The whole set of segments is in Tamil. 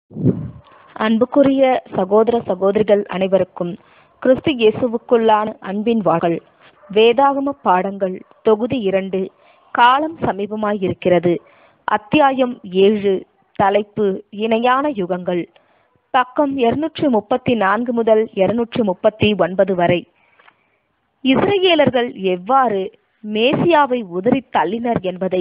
அன்புக்குரிய சகோதர சகோதரிகள் அனைவருக்கும் கிறிஸ்து இயேசுவுக்குள்ளான அன்பின் வாழ்கள் வேதாகம பாடங்கள் தொகுதி இரண்டு காலம் சமீபமாயிருக்கிறது அத்தியாயம் ஏழு தலைப்பு இணையான யுகங்கள் பக்கம் இருநூற்று முப்பத்தி நான்கு முதல் இருநூற்று முப்பத்தி ஒன்பது வரை இஸ்ரேலர்கள் எவ்வாறு மேசியாவை உதறி தள்ளினர் என்பதை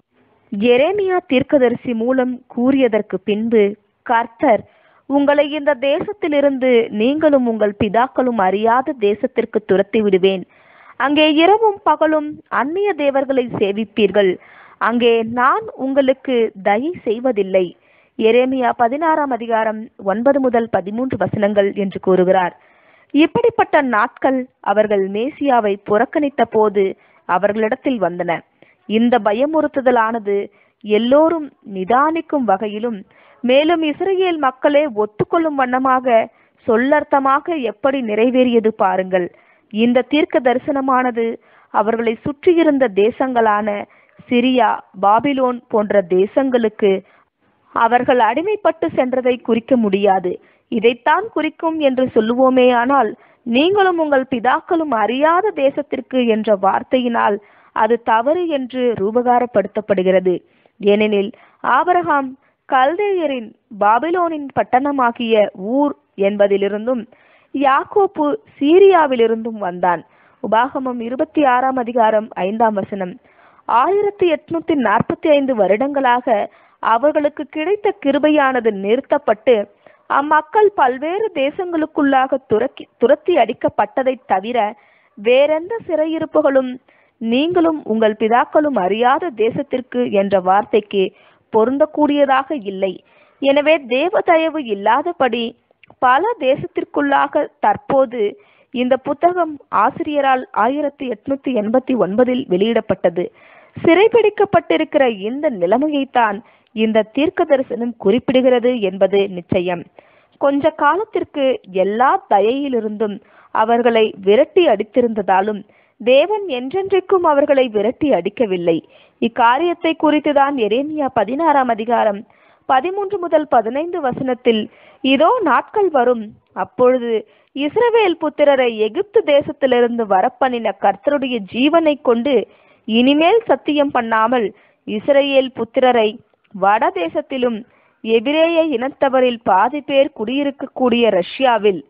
எரேமியா தீர்க்கதரிசி மூலம் கூறியதற்கு பின்பு கர்த்தர் உங்களை இந்த தேசத்திலிருந்து நீங்களும் உங்கள் பிதாக்களும் அறியாத தேசத்திற்கு துரத்தி விடுவேன் அங்கே இரவும் பகலும் அந்நிய தேவர்களை சேவிப்பீர்கள் அங்கே நான் உங்களுக்கு தயை செய்வதில்லை எரேமியா பதினாறாம் அதிகாரம் ஒன்பது முதல் பதிமூன்று வசனங்கள் என்று கூறுகிறார் இப்படிப்பட்ட நாட்கள் அவர்கள் மேசியாவை புறக்கணித்த போது அவர்களிடத்தில் வந்தன இந்த பயமுறுத்துதலானது எல்லோரும் நிதானிக்கும் வகையிலும் மேலும் இஸ்ரேல் மக்களே ஒத்துக்கொள்ளும் வண்ணமாக சொல்லர்த்தமாக எப்படி நிறைவேறியது பாருங்கள் இந்த தீர்க்க தரிசனமானது அவர்களை சுற்றியிருந்த தேசங்களான சிரியா பாபிலோன் போன்ற தேசங்களுக்கு அவர்கள் அடிமைப்பட்டு சென்றதை குறிக்க முடியாது இதைத்தான் குறிக்கும் என்று சொல்லுவோமே ஆனால் நீங்களும் உங்கள் பிதாக்களும் அறியாத தேசத்திற்கு என்ற வார்த்தையினால் அது தவறு என்று ரூபகாரப்படுத்தப்படுகிறது ஏனெனில் ஆபரகாம் கல்தேயரின் பாபிலோனின் பட்டணமாகிய ஊர் என்பதிலிருந்தும் யாக்கோப்பு சீரியாவிலிருந்தும் வந்தான் உபாகமம் இருபத்தி ஆறாம் அதிகாரம் ஐந்தாம் வசனம் ஆயிரத்தி எட்நூத்தி நாற்பத்தி ஐந்து வருடங்களாக அவர்களுக்கு கிடைத்த கிருபையானது நிறுத்தப்பட்டு அம்மக்கள் பல்வேறு தேசங்களுக்குள்ளாக துரக்கி துரத்தி அடிக்கப்பட்டதை தவிர வேறெந்த சிறையிருப்புகளும் நீங்களும் உங்கள் பிதாக்களும் அறியாத தேசத்திற்கு என்ற வார்த்தைக்கு பொருந்தக்கூடியதாக இல்லை எனவே தேவ தயவு இல்லாதபடி பல தேசத்திற்குள்ளாக தற்போது இந்த புத்தகம் ஆசிரியரால் ஆயிரத்தி எட்நூத்தி எண்பத்தி ஒன்பதில் வெளியிடப்பட்டது சிறைபிடிக்கப்பட்டிருக்கிற இந்த நிலைமையைத்தான் இந்த தீர்க்க தரிசனம் குறிப்பிடுகிறது என்பது நிச்சயம் கொஞ்ச காலத்திற்கு எல்லா தயையிலிருந்தும் அவர்களை விரட்டி அடித்திருந்ததாலும் தேவன் என்றென்றைக்கும் அவர்களை விரட்டி அடிக்கவில்லை இக்காரியத்தை குறித்துதான் எரேமியா பதினாறாம் அதிகாரம் பதிமூன்று முதல் பதினைந்து வசனத்தில் இதோ நாட்கள் வரும் அப்பொழுது இஸ்ரவேல் புத்திரரை எகிப்து தேசத்திலிருந்து வரப்பண்ணின கர்த்தருடைய ஜீவனை கொண்டு இனிமேல் சத்தியம் பண்ணாமல் இஸ்ரேல் புத்திரரை வட தேசத்திலும் எபிரேய இனத்தவரில் பாதி பேர் குடியிருக்கக்கூடிய ரஷ்யாவில்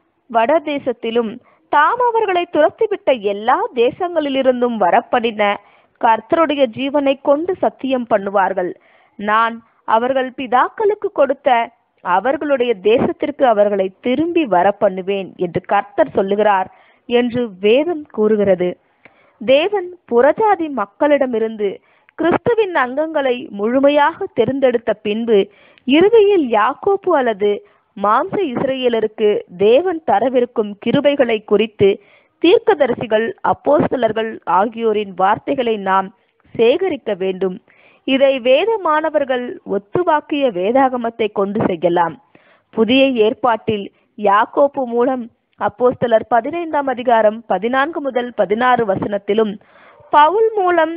வட தேசத்திலும் தாம் அவர்களை துரத்திவிட்ட எல்லா தேசங்களிலிருந்தும் வரப்படின கர்த்தருடைய ஜீவனை கொண்டு சத்தியம் பண்ணுவார்கள் நான் அவர்கள் பிதாக்களுக்கு கொடுத்த அவர்களுடைய தேசத்திற்கு அவர்களை திரும்பி வர பண்ணுவேன் என்று கர்த்தர் சொல்லுகிறார் என்று வேதம் கூறுகிறது தேவன் புறஜாதி மக்களிடமிருந்து கிறிஸ்துவின் அங்கங்களை முழுமையாக தெரிந்தெடுத்த பின்பு இறுதியில் யாக்கோப்பு அல்லது மாம்ச இஸ்ரேலருக்கு தேவன் தரவிருக்கும் கிருபைகளை குறித்து தீர்க்கதரிசிகள் அப்போஸ்தலர்கள் ஆகியோரின் வார்த்தைகளை நாம் சேகரிக்க வேண்டும் இதை வேத மாணவர்கள் ஒத்துவாக்கிய வேதாகமத்தை கொண்டு செய்யலாம் புதிய ஏற்பாட்டில் யாக்கோப்பு மூலம் அப்போஸ்தலர் பதினைந்தாம் அதிகாரம் பதினான்கு முதல் பதினாறு வசனத்திலும் பவுல் மூலம்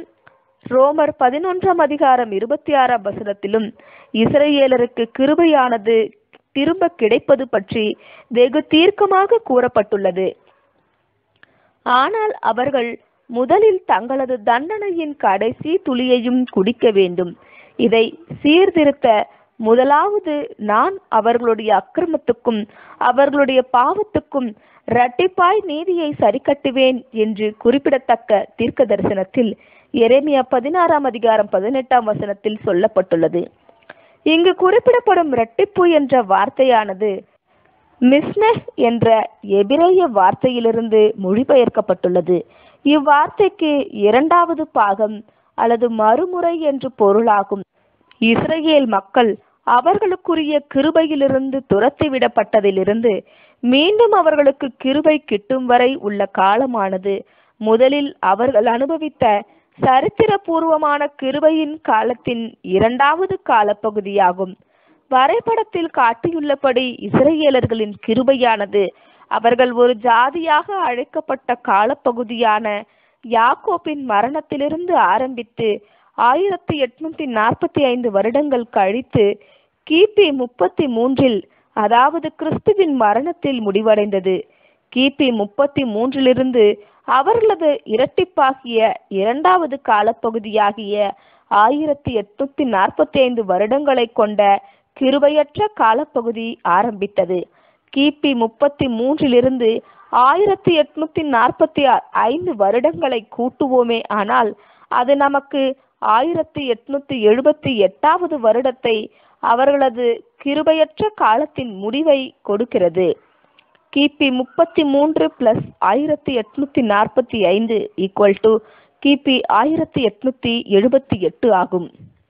ரோமர் பதினொன்றாம் அதிகாரம் இருபத்தி ஆறாம் வசனத்திலும் இஸ்ரேலருக்கு கிருபையானது திரும்ப கிடைப்பது பற்றி வெகு தீர்க்கமாக கூறப்பட்டுள்ளது ஆனால் அவர்கள் முதலில் தங்களது தண்டனையின் கடைசி துளியையும் குடிக்க வேண்டும் இதை சீர்திருத்த முதலாவது நான் அவர்களுடைய அக்கிரமத்துக்கும் அவர்களுடைய பாவத்துக்கும் இரட்டிப்பாய் நீதியை சரிக்கட்டுவேன் என்று குறிப்பிடத்தக்க தீர்க்க தரிசனத்தில் எரேமியா பதினாறாம் அதிகாரம் பதினெட்டாம் வசனத்தில் சொல்லப்பட்டுள்ளது இங்கு குறிப்பிடப்படும் இரட்டிப்பு என்ற வார்த்தையானது மிஸ்னஸ் என்ற எபிரேய வார்த்தையிலிருந்து மொழிபெயர்க்கப்பட்டுள்ளது இவ்வார்த்தைக்கு இரண்டாவது பாகம் அல்லது மறுமுறை என்று பொருளாகும் இஸ்ரேல் மக்கள் அவர்களுக்குரிய கிருபையிலிருந்து துரத்திவிடப்பட்டதிலிருந்து மீண்டும் அவர்களுக்கு கிருபை கிட்டும் வரை உள்ள காலமானது முதலில் அவர்கள் அனுபவித்த சரித்திரபூர்வமான கிருபையின் காலத்தின் இரண்டாவது காலப்பகுதியாகும் வரைபடத்தில் காட்டியுள்ளபடி இஸ்ரேலர்களின் கிருபையானது அவர்கள் ஒரு ஜாதியாக அழைக்கப்பட்ட காலப்பகுதியான யாக்கோப்பின் மரணத்திலிருந்து ஆரம்பித்து ஆயிரத்தி எட்நூத்தி நாற்பத்தி ஐந்து வருடங்கள் கழித்து கிபி முப்பத்தி மூன்றில் அதாவது கிறிஸ்துவின் மரணத்தில் முடிவடைந்தது கிபி முப்பத்தி மூன்றிலிருந்து அவர்களது இரட்டிப்பாகிய இரண்டாவது காலப்பகுதியாகிய ஆயிரத்தி எட்நூத்தி நாற்பத்தி ஐந்து வருடங்களை கொண்ட கிருபையற்ற காலப்பகுதி ஆரம்பித்தது கிபி முப்பத்தி மூன்றிலிருந்து ஆயிரத்தி எட்நூத்தி நாற்பத்தி ஐந்து வருடங்களை கூட்டுவோமே ஆனால் அது நமக்கு ஆயிரத்தி எட்நூத்தி எழுபத்தி எட்டாவது வருடத்தை அவர்களது கிருபையற்ற காலத்தின் முடிவை கொடுக்கிறது கிபி முப்பத்தி மூன்று பிளஸ் ஆயிரத்தி எட்நூத்தி நாற்பத்தி ஐந்து ஈக்குவல் டு கிபி ஆயிரத்தி எட்நூத்தி எழுபத்தி எட்டு ஆகும்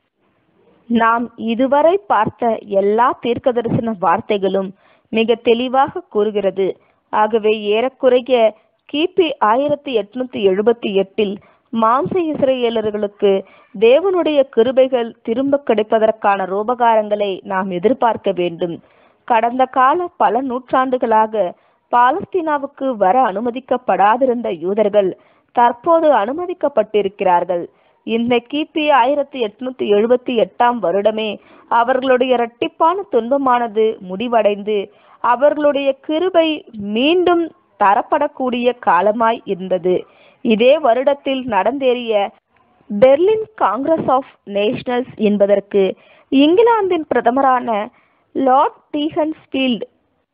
நாம் இதுவரை பார்த்த எல்லா தீர்க்கதரிசன வார்த்தைகளும் மிக தெளிவாக கூறுகிறது ஆகவே ஏறக்குறைய கிபி ஆயிரத்தி எட்நூத்தி எழுபத்தி எட்டில் மாம்ச இஸ்ரேலர்களுக்கு தேவனுடைய கிருபைகள் திரும்ப கிடைப்பதற்கான ரோபகாரங்களை நாம் எதிர்பார்க்க வேண்டும் கடந்த கால பல நூற்றாண்டுகளாக பாலஸ்தீனாவுக்கு வர அனுமதிக்கப்படாதிருந்த யூதர்கள் தற்போது அனுமதிக்கப்பட்டிருக்கிறார்கள் இந்த கிபி ஆயிரத்தி எட்நூத்தி எழுபத்தி எட்டாம் வருடமே அவர்களுடைய இரட்டிப்பான துன்பமானது முடிவடைந்து அவர்களுடைய கிருபை மீண்டும் தரப்படக்கூடிய காலமாய் இருந்தது இதே வருடத்தில் நடந்தேறிய பெர்லின் காங்கிரஸ் ஆஃப் நேஷனல்ஸ் என்பதற்கு இங்கிலாந்தின் பிரதமரான லார்ட் டீஹன்ஸ்பீல்ட்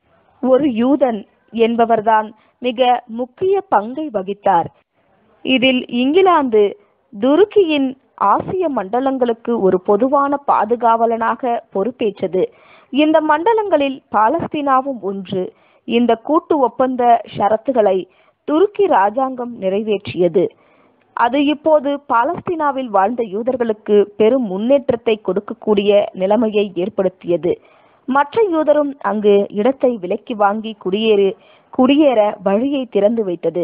ஒரு யூதன் என்பவர்தான் மிக முக்கிய பங்கை வகித்தார் இதில் இங்கிலாந்து துருக்கியின் ஆசிய மண்டலங்களுக்கு ஒரு பொதுவான பாதுகாவலனாக பொறுப்பேற்றது இந்த மண்டலங்களில் பாலஸ்தீனாவும் ஒன்று இந்த கூட்டு ஒப்பந்த ஷரத்துகளை துருக்கி ராஜாங்கம் நிறைவேற்றியது அது இப்போது பாலஸ்தீனாவில் வாழ்ந்த யூதர்களுக்கு பெரும் முன்னேற்றத்தை கொடுக்கக்கூடிய நிலைமையை ஏற்படுத்தியது மற்ற யூதரும் அங்கு இடத்தை விலக்கி வாங்கி குடியேறு குடியேற வழியை திறந்து வைத்தது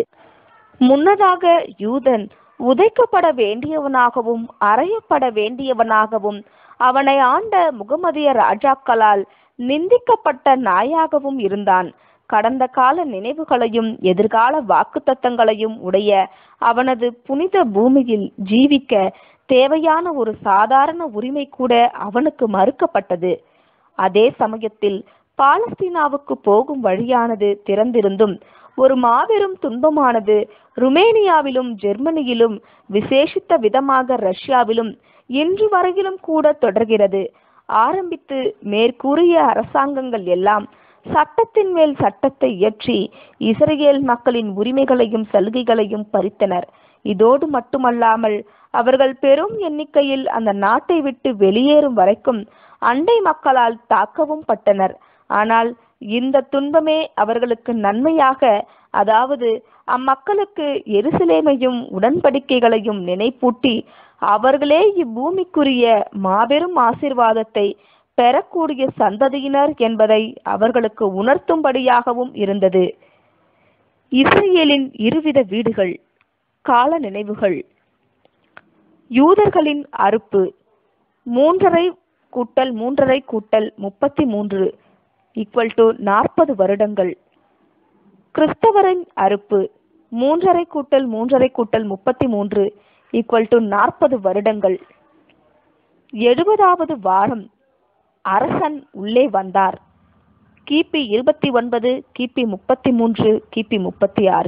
முன்னதாக யூதன் உதைக்கப்பட வேண்டியவனாகவும் அறையப்பட வேண்டியவனாகவும் அவனை ஆண்ட முகமதிய ராஜாக்களால் நிந்திக்கப்பட்ட நாயாகவும் இருந்தான் கடந்த கால நினைவுகளையும் எதிர்கால வாக்குத்தத்தங்களையும் உடைய அவனது புனித பூமியில் ஜீவிக்க தேவையான ஒரு சாதாரண உரிமை கூட அவனுக்கு மறுக்கப்பட்டது அதே சமயத்தில் பாலஸ்தீனாவுக்கு போகும் வழியானது திறந்திருந்தும் ஒரு மாபெரும் துன்பமானது ருமேனியாவிலும் ஜெர்மனியிலும் விசேஷித்த விதமாக ரஷ்யாவிலும் இன்று வரையிலும் கூட தொடர்கிறது ஆரம்பித்து மேற்கூறிய அரசாங்கங்கள் எல்லாம் சட்டத்தின் மேல் சட்டத்தை இயற்றி இஸ்ரேல் மக்களின் உரிமைகளையும் சலுகைகளையும் பறித்தனர் இதோடு மட்டுமல்லாமல் அவர்கள் பெரும் எண்ணிக்கையில் அந்த நாட்டை விட்டு வெளியேறும் வரைக்கும் அண்டை மக்களால் தாக்கவும் பட்டனர் ஆனால் இந்த துன்பமே அவர்களுக்கு நன்மையாக அதாவது அம்மக்களுக்கு எருசலேமையும் உடன்படிக்கைகளையும் நினைப்பூட்டி அவர்களே இப்பூமிக்குரிய மாபெரும் ஆசிர்வாதத்தை பெறக்கூடிய சந்ததியினர் என்பதை அவர்களுக்கு உணர்த்தும்படியாகவும் இருந்தது இஸ்ரேலின் இருவித வீடுகள் கால நினைவுகள் யூதர்களின் அறுப்பு மூன்றரை கூட்டல் மூன்றரை கூட்டல் முப்பத்தி மூன்று ஈக்குவல் டு நாற்பது வருடங்கள் கிறிஸ்தவரின் அறுப்பு மூன்றரை கூட்டல் மூன்றரை கூட்டல் முப்பத்தி மூன்று ஈக்குவல் டு நாற்பது வருடங்கள் எழுபதாவது வாரம் அரசன் உள்ளே வந்தார் கிபி இருபத்தி ஒன்பது கிபி முப்பத்தி மூன்று கிபி முப்பத்தி ஆறு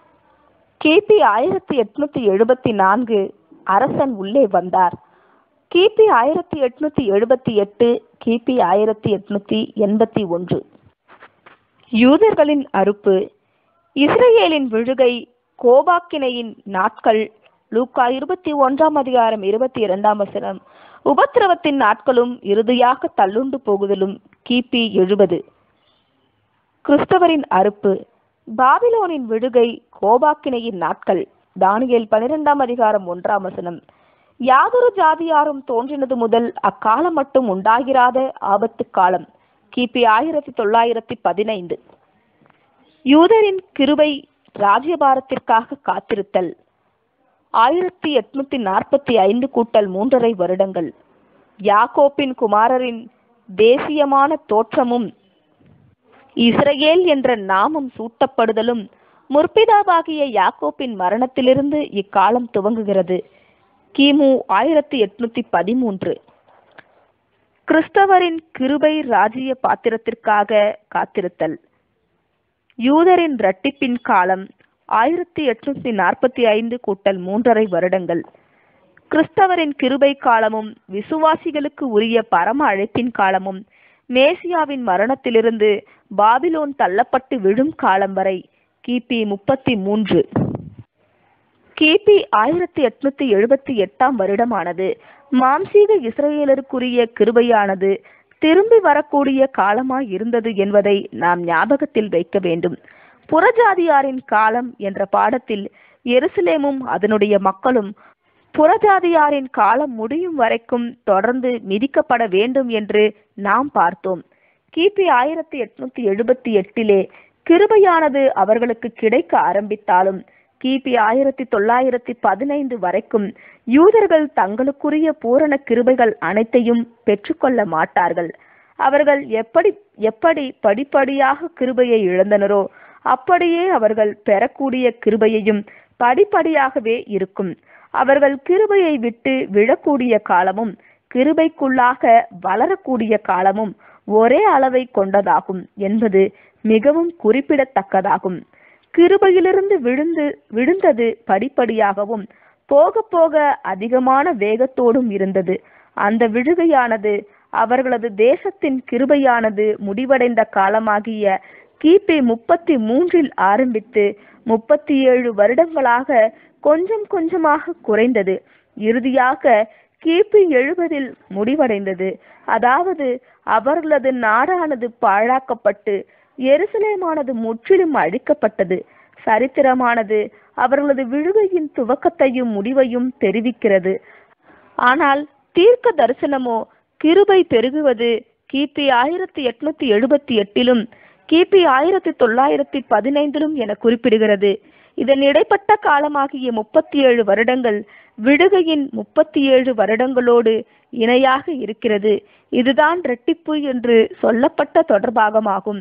கிபி ஆயிரத்தி எட்நூத்தி எழுபத்தி நான்கு அரசன் உள்ளே வந்தார் கிபி ஆயிரத்தி எட்நூத்தி எழுபத்தி எட்டு கிபி ஆயிரத்தி எட்நூத்தி எண்பத்தி ஒன்று யூதர்களின் அறுப்பு இஸ்ரேலின் விழுகை கோபாக்கினையின் நாட்கள் லூக்கா இருபத்தி ஒன்றாம் அதிகாரம் இருபத்தி இரண்டாம் வசனம் உபத்திரவத்தின் நாட்களும் இறுதியாக தள்ளுண்டு போகுதலும் கிபி எழுபது கிறிஸ்தவரின் அறுப்பு பாபிலோனின் விழுகை கோபாக்கினையின் நாட்கள் தானியேல் பனிரெண்டாம் அதிகாரம் ஒன்றாம் வசனம் யாதொரு ஜாதியாரும் தோன்றினது முதல் அக்காலம் மட்டும் உண்டாகிராத ஆபத்து காலம் கிபி ஆயிரத்தி தொள்ளாயிரத்தி பதினைந்து யூதரின் கிருபை ராஜ்யபாரத்திற்காக காத்திருத்தல் ஆயிரத்தி எட்நூத்தி நாற்பத்தி ஐந்து கூட்டல் மூன்றரை வருடங்கள் யாக்கோப்பின் குமாரரின் தேசியமான தோற்றமும் இஸ்ரேல் என்ற நாமம் சூட்டப்படுதலும் முற்பிதாவாகிய யாக்கோப்பின் மரணத்திலிருந்து இக்காலம் துவங்குகிறது கிமு ஆயிரத்தி எட்நூத்தி பதிமூன்று கிறிஸ்தவரின் கிருபை ராஜ்ய பாத்திரத்திற்காக காத்திருத்தல் யூதரின் இரட்டிப்பின் காலம் ஆயிரத்தி எட்நூத்தி நாற்பத்தி ஐந்து கூட்டல் மூன்றரை வருடங்கள் கிறிஸ்தவரின் கிருபை காலமும் விசுவாசிகளுக்கு உரிய பரம அழைப்பின் காலமும் மேசியாவின் மரணத்திலிருந்து பாபிலோன் தள்ளப்பட்டு விழும் காலம் வரை கிபி முப்பத்தி மூன்று கிபி ஆயிரத்தி எட்நூத்தி எழுபத்தி எட்டாம் வருடமானது மாம்சீக இஸ்ரேலருக்குரிய கிருபையானது திரும்பி வரக்கூடிய காலமாய் இருந்தது என்பதை நாம் ஞாபகத்தில் வைக்க வேண்டும் புறஜாதியாரின் காலம் என்ற பாடத்தில் எருசலேமும் அதனுடைய மக்களும் புறஜாதியாரின் காலம் முடியும் வரைக்கும் தொடர்ந்து மிதிக்கப்பட வேண்டும் என்று நாம் பார்த்தோம் கிபி ஆயிரத்தி எட்நூத்தி எழுபத்தி எட்டிலே கிருபையானது அவர்களுக்கு கிடைக்க ஆரம்பித்தாலும் கிபி ஆயிரத்தி தொள்ளாயிரத்தி பதினைந்து வரைக்கும் யூதர்கள் தங்களுக்குரிய பூரண கிருபைகள் அனைத்தையும் பெற்றுக்கொள்ள மாட்டார்கள் அவர்கள் எப்படி எப்படி படிப்படியாக கிருபையை இழந்தனரோ அப்படியே அவர்கள் பெறக்கூடிய கிருபையையும் படிப்படியாகவே இருக்கும் அவர்கள் கிருபையை விட்டு விழக்கூடிய காலமும் கிருபைக்குள்ளாக வளரக்கூடிய காலமும் ஒரே அளவை கொண்டதாகும் என்பது மிகவும் குறிப்பிடத்தக்கதாகும் கிருபையிலிருந்து விழுந்து விழுந்தது படிப்படியாகவும் போக போக அதிகமான வேகத்தோடும் இருந்தது அந்த விழுகையானது அவர்களது தேசத்தின் கிருபையானது முடிவடைந்த காலமாகிய கிபி முப்பத்தி மூன்றில் ஆரம்பித்து முப்பத்தி ஏழு வருடங்களாக கொஞ்சம் கொஞ்சமாக குறைந்தது இறுதியாக கிபி எழுபதில் முடிவடைந்தது அதாவது அவர்களது நாடானது பாழாக்கப்பட்டு எருசலேமானது முற்றிலும் அழிக்கப்பட்டது சரித்திரமானது அவர்களது விழுகையின் துவக்கத்தையும் முடிவையும் தெரிவிக்கிறது ஆனால் தீர்க்க தரிசனமோ கிருபை பெருகுவது கிபி ஆயிரத்தி எட்நூத்தி எழுபத்தி எட்டிலும் கிபி ஆயிரத்தி தொள்ளாயிரத்தி பதினைந்திலும் என குறிப்பிடுகிறது இதன் இடைப்பட்ட காலமாகிய முப்பத்தி ஏழு வருடங்கள் விடுகையின் முப்பத்தி ஏழு வருடங்களோடு இணையாக இருக்கிறது இதுதான் இரட்டிப்பு என்று சொல்லப்பட்ட தொடர்பாகமாகும்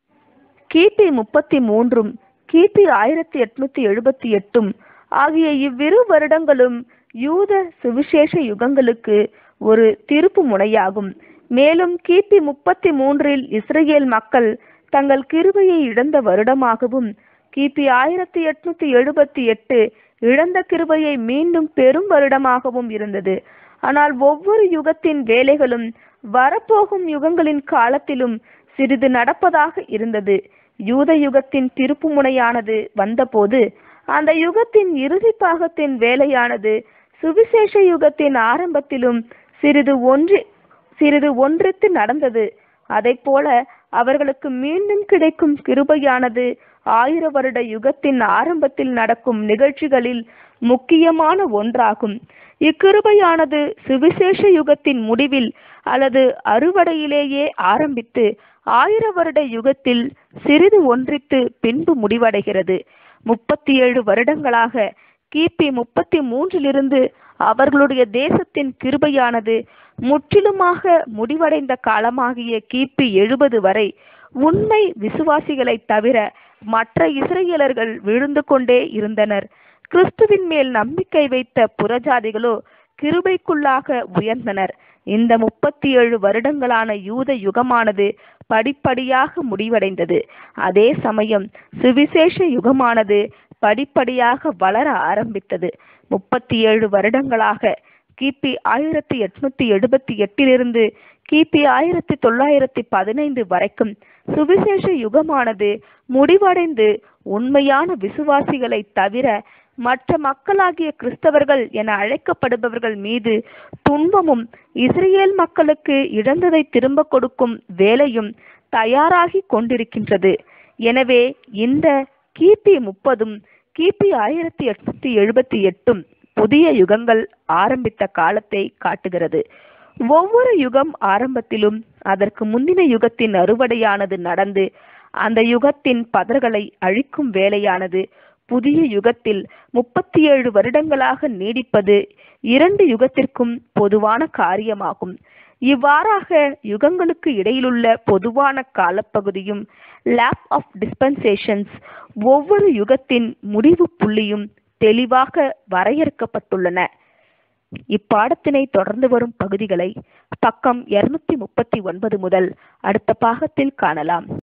கிபி முப்பத்தி மூன்றும் கிபி ஆயிரத்தி எட்நூத்தி எழுபத்தி எட்டும் ஆகிய இவ்விரு வருடங்களும் யூத சுவிசேஷ யுகங்களுக்கு ஒரு திருப்பு முனையாகும் மேலும் கிபி முப்பத்தி மூன்றில் இஸ்ரேல் மக்கள் தங்கள் கிருபையை இழந்த வருடமாகவும் கிபி ஆயிரத்தி எட்நூத்தி எழுபத்தி எட்டு இழந்த கிருபையை மீண்டும் பெரும் வருடமாகவும் இருந்தது ஆனால் ஒவ்வொரு யுகத்தின் வேலைகளும் வரப்போகும் யுகங்களின் காலத்திலும் சிறிது நடப்பதாக இருந்தது யூத யுகத்தின் திருப்பு முனையானது வந்தபோது அந்த யுகத்தின் இறுதி பாகத்தின் வேலையானது சுவிசேஷ யுகத்தின் ஆரம்பத்திலும் சிறிது ஒன்றி சிறிது ஒன்றித்து நடந்தது அதை போல அவர்களுக்கு மீண்டும் கிடைக்கும் கிருபையானது ஆயிர வருட யுகத்தின் ஆரம்பத்தில் நடக்கும் நிகழ்ச்சிகளில் முக்கியமான ஒன்றாகும் இக்கிருபையானது சுவிசேஷ யுகத்தின் முடிவில் அல்லது அறுவடையிலேயே ஆரம்பித்து ஆயிர வருட யுகத்தில் சிறிது ஒன்றித்து பின்பு முடிவடைகிறது முப்பத்தி ஏழு வருடங்களாக கிபி முப்பத்தி மூன்றிலிருந்து அவர்களுடைய தேசத்தின் கிருபையானது முற்றிலுமாக முடிவடைந்த காலமாகிய கிபி எழுபது வரை உண்மை விசுவாசிகளை தவிர மற்ற இஸ்ரேலர்கள் விழுந்து கொண்டே இருந்தனர் கிறிஸ்துவின் மேல் நம்பிக்கை வைத்த புறஜாதிகளோ கிருபைக்குள்ளாக உயர்ந்தனர் இந்த முப்பத்தி ஏழு வருடங்களான யூத யுகமானது படிப்படியாக முடிவடைந்தது அதே சமயம் சுவிசேஷ யுகமானது படிப்படியாக வளர ஆரம்பித்தது முப்பத்தி ஏழு வருடங்களாக கிபி ஆயிரத்தி எட்நூத்தி எழுபத்தி எட்டிலிருந்து கிபி ஆயிரத்தி தொள்ளாயிரத்தி பதினைந்து வரைக்கும் சுவிசேஷ யுகமானது முடிவடைந்து உண்மையான விசுவாசிகளை தவிர மற்ற மக்களாகிய கிறிஸ்தவர்கள் என அழைக்கப்படுபவர்கள் மீது துன்பமும் இஸ்ரேல் மக்களுக்கு இழந்ததை திரும்ப கொடுக்கும் வேலையும் தயாராகி கொண்டிருக்கின்றது எனவே இந்த கிபி முப்பதும் கிபி ஆயிரத்தி எட்நூத்தி எழுபத்தி எட்டும் புதிய யுகங்கள் ஆரம்பித்த காலத்தை காட்டுகிறது ஒவ்வொரு யுகம் ஆரம்பத்திலும் அதற்கு முந்தின யுகத்தின் அறுவடையானது நடந்து அந்த யுகத்தின் பதர்களை அழிக்கும் வேலையானது புதிய யுகத்தில் முப்பத்தி ஏழு வருடங்களாக நீடிப்பது இரண்டு யுகத்திற்கும் பொதுவான காரியமாகும் இவ்வாறாக யுகங்களுக்கு இடையிலுள்ள பொதுவான காலப்பகுதியும் லேப் ஆஃப் டிஸ்பென்சேஷன்ஸ் ஒவ்வொரு யுகத்தின் முடிவு புள்ளியும் தெளிவாக வரையறுக்கப்பட்டுள்ளன இப்பாடத்தினை தொடர்ந்து வரும் பகுதிகளை பக்கம் இருநூத்தி முப்பத்தி ஒன்பது முதல் அடுத்த பாகத்தில் காணலாம்